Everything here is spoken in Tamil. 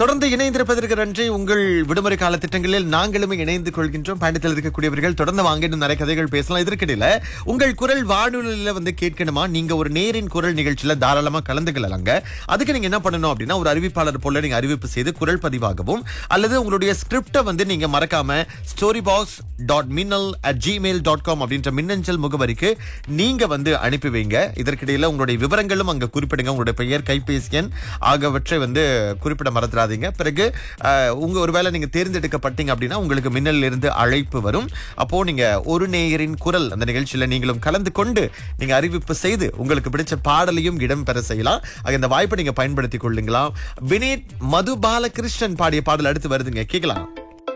தொடர்ந்து இணைந்திருப்பதற்கு நன்றி உங்கள் விடுமுறை கால திட்டங்களில் நாங்களும் இணைந்து கொள்கின்றோம் பயணத்தில் இருக்கக்கூடியவர்கள் தொடர்ந்து வாங்க இன்னும் நிறைய கதைகள் பேசலாம் இதற்கிடையில உங்கள் குரல் வானொலியில வந்து கேட்கணுமா நீங்க ஒரு நேரின் குரல் நிகழ்ச்சியில தாராளமா கலந்துக்கலாங்க அதுக்கு நீங்க என்ன பண்ணணும் அப்படின்னா ஒரு அறிவிப்பாளர் போல நீங்க அறிவிப்பு செய்து குரல் பதிவாகவும் அல்லது உங்களுடைய ஸ்கிரிப்டை வந்து நீங்க மறக்காம story box dot minnal at gmail dot com அப்படின்ற மின்னஞ்சல் முகவரிக்கு நீங்க வந்து அனுப்பி வைங்க இதற்கிடையில உங்களுடைய விவரங்களும் அங்க குறிப்பிடுங்க உங்களுடைய பெயர் கைபேசி எண் ஆகியவற்றை வந்து குறிப்பிட மறந்துடாதீங்க பிறகு அஹ், உங்க ஒருவேளை நீங்க தேர்ந்தெடுக்கப்பட்டீங்க அப்படின்னா உங்களுக்கு மின்னலில் இருந்து அழைப்பு வரும் அப்போ நீங்க ஒரு நேயரின் குரல் அந்த நிகழ்ச்சியில நீங்களும் கலந்து கொண்டு நீங்க அறிவிப்பு செய்து உங்களுக்கு பிடிச்ச பாடலையும் இடம்பெற செய்யலாம் ஆக இந்த வாய்ப்பை நீங்க பயன்படுத்திக் கொள்ளுங்களா வினீத் மது பாலகிருஷ்ணன் பாடிய பாடல் அடுத்து வருதுங்க கேட்கலாம்